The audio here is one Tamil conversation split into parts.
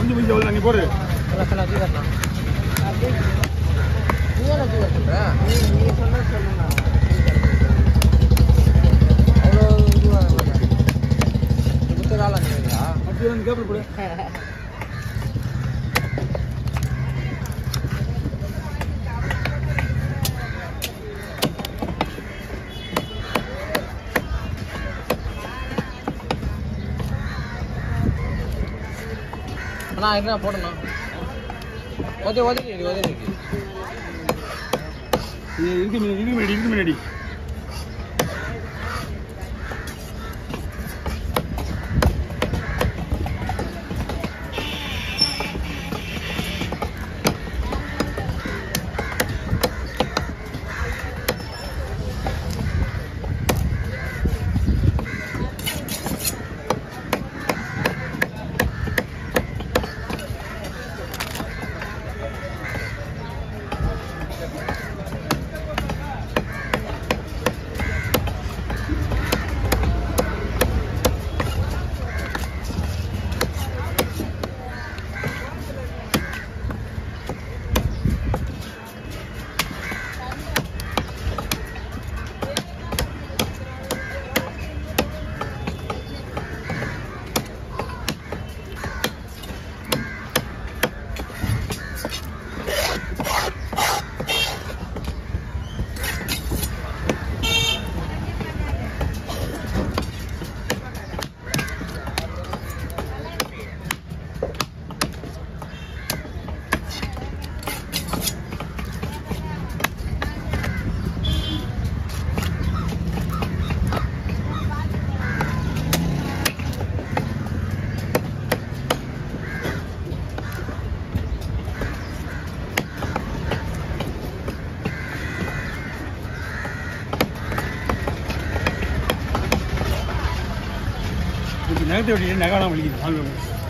கொஞ்சம் கொஞ்சம் எவ்வளோ நீ போடு சொல்ல சொல்ல அது வரலாம் நீ ஏன் அது சொல்ற நீ சொன்ன சொல்லுங்க அவ்வளோ இதுவாக கொடுத்த வேலை இல்லைங்களா அப்படி வந்து கேபிள் போடு அண்ணா என்ன போடணும் ஒதே ஒதவி ஒதவி இது இருக்கு மீன் இருக்கு மீன் இருக்கு மீனடி இதுக்கு நகத்தை வெட்டி நகாலாம் வலிக்குது வாங்க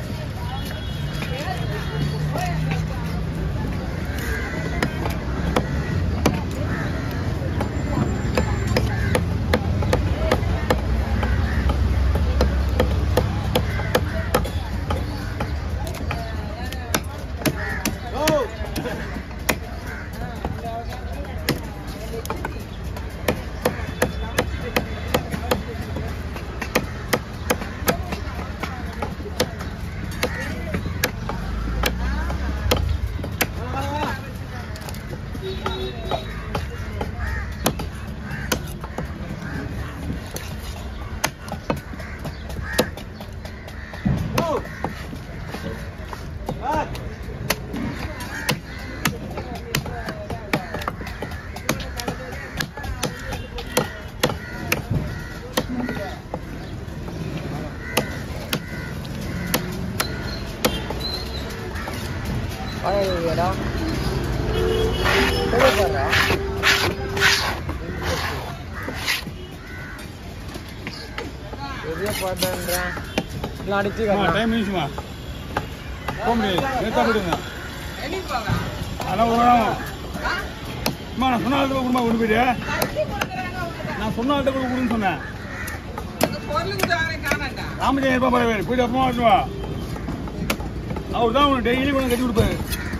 பழையடா போடுறா பெரிய போடுறேன் இல்லை அடிச்சு டைம் மினிச்சுமா போக முடியாது நேத்தா போயிடுங்க அதெல்லாம் ஒரு நாள் அம்மா நான் சொன்ன ஆள்கிட்ட கொடுமா கொண்டு போயிட்டு நான் சொன்ன ஆள்கிட்ட கூட கொடுன்னு சொன்னேன் ராமஜெயம் இருப்பா பரவாயில்ல போயிட்டு அப்பமா வாட்டு வா அவர் தான் உனக்கு டெய்லி கொண்டு கட்டி கொடுப்பாரு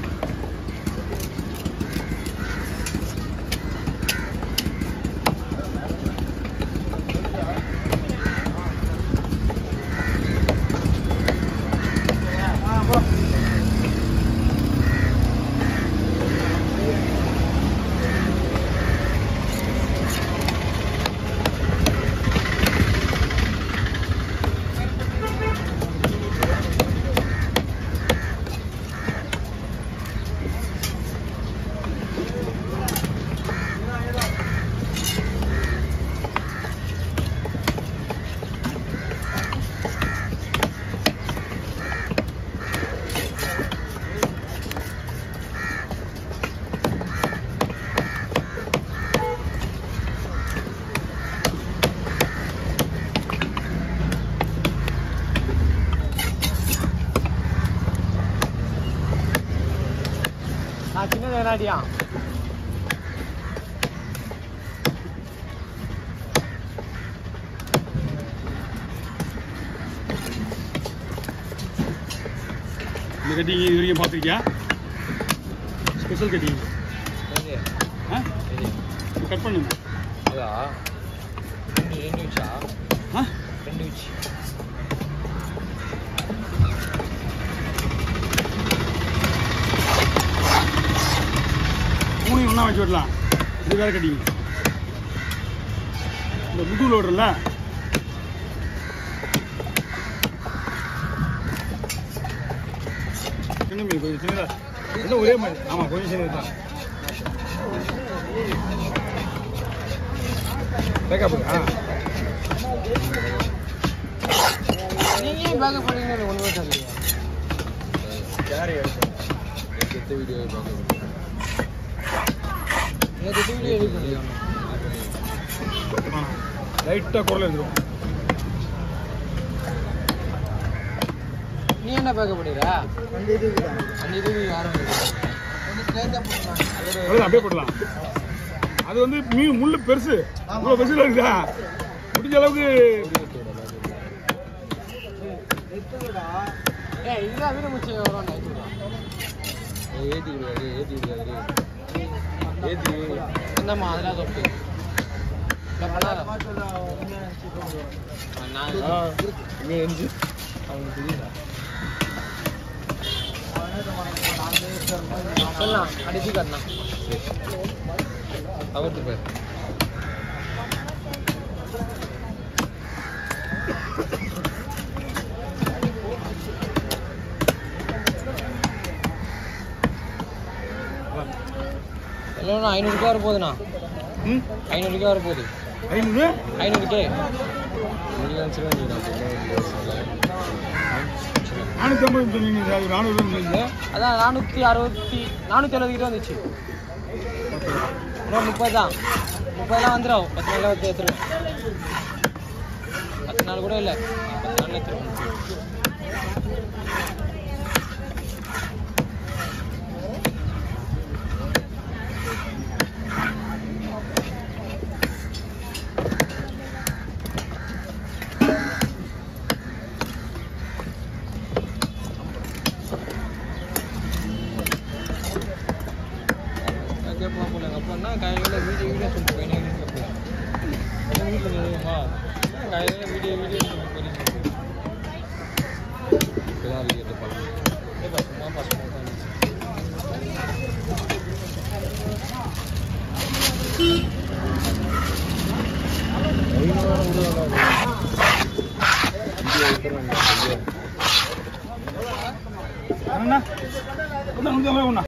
ஆ, போ. நான் சின்னது விளையாடியா இந்த கட்டிங் இது வரைக்கும் பார்த்துருக்கியா ஸ்பெஷல் கட்டிங் இது ஆ இது கட் பண்ணுங்க இதா ரெண்டு ரெண்டு வச்சா ஆ ரெண்டு வச்சு மூணையும் ஒன்றா வச்சு விடலாம் இது வேற கட்டிங் இந்த முதுகுல விடுறல சின்ன மீன் கொஞ்சம் சின்னதா எல்லாம் ஒரே மாதிரி ஆமாம் கொஞ்சம் சின்னது தான் பேக்கப் ஆ நீங்க ஏன் பேக்கப் பண்ணீங்கன்னு ஒன்றுமே தெரியல யார் எடுத்த வீடியோ நேற்று வீடியோ எடிட் பண்ணிக்கலாம் லைட்டாக குரல் எழுதுரும் நீ என்ன பேக்கப் பண்ணிடுற அந்த இதுக்கு அந்த இதுக்கு யாரும் அவ்வளோ அப்படியே போடலாம் அது வந்து மீன் முள்ளு பெருசு இவ்வளோ பெருசுல இருக்குதா முடிஞ்ச அளவுக்கு ஏய் இதுதான் வீடு முடிச்சு வரும் ஏற்றி விடுவாரு ஏற்றி விடுவாரு ஏற்றி என்னம்மா அதெல்லாம் தொட்டு இல்லை பண்ணாத நான் இவன் எஞ்சி அவனுக்கு தெரியுதா சொல்லலாம் அடிச்சு காட்டினா அவர்த்து பேர் இல்லைண்ணா ஐநூறுக்கா வர போகுதுண்ணா ம் ஐநூறுக்கா வர போகுது ஐநூறு ஐநூறுக்கே நானூற்றி ஐம்பது சொன்னீங்க சார் நானூறு சொன்னீங்க அதான் நானூற்றி அறுபத்தி நானூற்றி எழுபது கிட்ட வந்துச்சு இன்னும் முப்பது தான் முப்பதுலாம் வந்துடும் பத்து நாளில் வந்து எடுத்துருவேன் பத்து நாள் கூட இல்லை பத்து நாளில் எடுத்துருவேன் கேட்பலாம் போல எங்கள் அப்பா காலையில் வீடியோ வீடியோ சொல்லிட்டு போயினே கேட்பேன் எங்கள் வீட்டில் தெரியுமா காலையில் வீடியோ வீடியோ சொல்லிட்டு போயினே இப்போதான் அது கேட்டு பார்க்கலாம் ஏப்பா சும்மா பசங்க என்னண்ணா ஒன்றா நூற்றி ஐம்பது ஒன்றா